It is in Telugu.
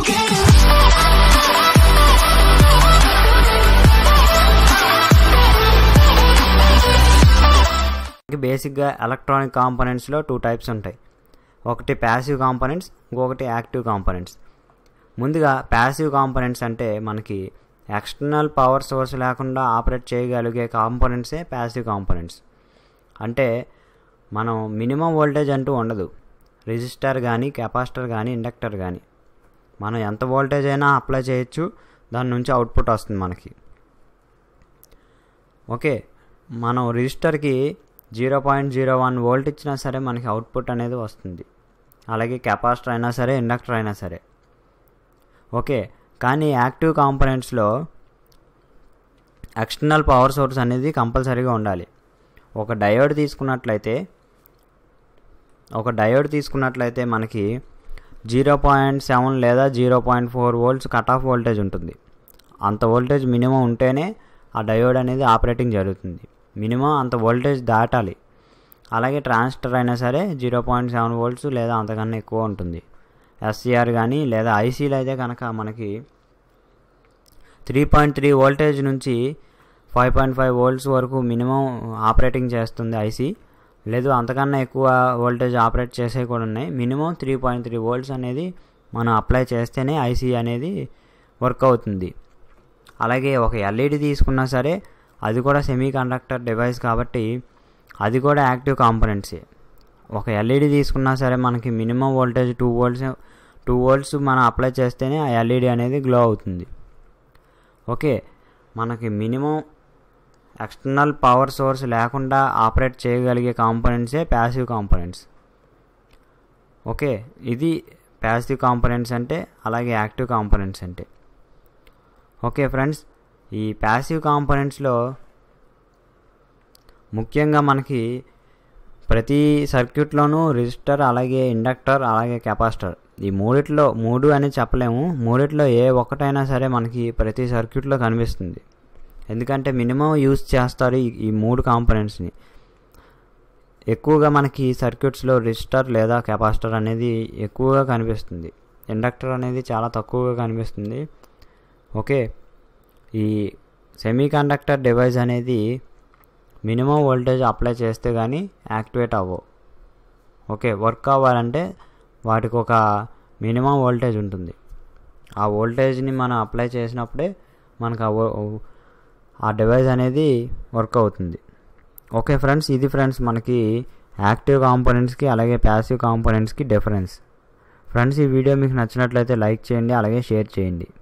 బేసిక్గా ఎలక్ట్రానిక్ కాంపోనెంట్స్లో టూ టైప్స్ ఉంటాయి ఒకటి ప్యాసివ్ కాంపోనెంట్స్ ఇంకొకటి యాక్టివ్ కాంపోనెంట్స్ ముందుగా ప్యాసివ్ కాంపోనెంట్స్ అంటే మనకి ఎక్స్టర్నల్ పవర్ సోర్స్ లేకుండా ఆపరేట్ చేయగలిగే కాంపోనెంట్సే ప్యాసివ్ కాంపోనెంట్స్ అంటే మనం మినిమం వోల్టేజ్ అంటూ ఉండదు రిజిస్టర్ కానీ కెపాసిటర్ కానీ ఇండక్టర్ కానీ మనం ఎంత వోల్టేజ్ అయినా అప్లై చేయొచ్చు దాని నుంచి అవుట్పుట్ వస్తుంది మనకి ఓకే మనం రిజిస్టర్కి zero point zero one volt ఇచ్చినా సరే మనకి అవుట్పుట్ అనేది వస్తుంది అలాగే కెపాసిటర్ అయినా సరే ఇండక్టర్ అయినా సరే ఓకే కానీ యాక్టివ్ కాంపోనెంట్స్లో ఎక్స్టర్నల్ పవర్ సోర్స్ అనేది కంపల్సరీగా ఉండాలి ఒక డయోడ్ తీసుకున్నట్లయితే ఒక డయోడ్ తీసుకున్నట్లయితే మనకి జీరో పాయింట్ సెవెన్ లేదా zero point four volts cut off voltage ఉంటుంది అంత వోల్టేజ్ మినిమం ఉంటేనే ఆ డయోడ్ అనేది ఆపరేటింగ్ జరుగుతుంది మినిమం అంత వోల్టేజ్ దాటాలి అలాగే ట్రాన్సిస్టర్ అయినా సరే జీరో పాయింట్ సెవెన్ వోల్ట్స్ లేదా అంతకన్నా ఎక్కువ ఉంటుంది ఎస్సీఆర్ కానీ లేదా ఐసీలు అయితే కనుక మనకి త్రీ పాయింట్ త్రీ వోల్టేజ్ నుంచి ఫైవ్ పాయింట్ ఫైవ్ వోల్ట్స్ వరకు మినిమం ఆపరేటింగ్ చేస్తుంది ఐసీ లేదు అంతకన్నా ఎక్కువ వోల్టేజ్ ఆపరేట్ చేసే కూడా ఉన్నాయి minimum three point three volts అనేది మనం అప్లై చేస్తేనే ఐసీ అనేది వర్క్ అవుతుంది అలాగే ఒక ఎల్ఈడి తీసుకున్నా సరే అది కూడా సెమీ కండక్టర్ డివైస్ కాబట్టి అది కూడా యాక్టివ్ కాంపోనెంట్సే ఒక ఎల్ఈడి తీసుకున్నా సరే మనకి minimum voltage two volts two volts మనం అప్లై చేస్తేనే ఆ ఎల్ఈడి అనేది గ్లో అవుతుంది ఓకే మనకి మినిమం ఎక్స్టర్నల్ పవర్ సోర్స్ లేకుండా ఆపరేట్ చేయగలిగే కాంపోనెంట్సే ప్యాసివ్ కాంపోనెంట్స్ ఓకే ఇది ప్యాసివ్ కాంపోనెంట్స్ అంటే అలాగే యాక్టివ్ కాంపోనెంట్స్ అంటే ఓకే ఫ్రెండ్స్ ఈ ప్యాసివ్ కాంపోనెంట్స్లో ముఖ్యంగా మనకి ప్రతి సర్క్యూట్లోనూ రిజిస్టర్ అలాగే ఇండక్టర్ అలాగే కెపాసిటర్ ఈ మూడిట్లో మూడు అని చెప్పలేము మూడిట్లో ఏ ఒక్కటైనా సరే మనకి ప్రతి సర్క్యూట్లో కనిపిస్తుంది ఎందుకంటే మినిమం యూజ్ చేస్తారు ఈ ఈ మూడు కాంపోనెంట్స్ని ఎక్కువగా మనకి సర్క్యూట్స్లో రిజిస్టర్ లేదా కెపాసిటర్ అనేది ఎక్కువగా కనిపిస్తుంది ఇండక్టర్ అనేది చాలా తక్కువగా కనిపిస్తుంది ఓకే ఈ సెమీ కండక్టర్ డివైస్ అనేది మినిమం వోల్టేజ్ అప్లై చేస్తే కానీ యాక్టివేట్ అవ్వవు ఓకే వర్క్ అవ్వాలంటే వాటికి ఒక మినిమం వోల్టేజ్ ఉంటుంది ఆ వోల్టేజ్ని మనం అప్లై చేసినప్పుడే మనకు ఆ డివైస్ అనేది వర్క్ అవుతుంది ఓకే ఫ్రెండ్స్ ఇది ఫ్రెండ్స్ మనకి యాక్టివ్ కాంపోనెంట్స్కి అలాగే ప్యాసివ్ కాంపోనెంట్స్కి డిఫరెన్స్ ఫ్రెండ్స్ ఈ వీడియో మీకు నచ్చినట్లయితే లైక్ చేయండి అలాగే షేర్ చేయండి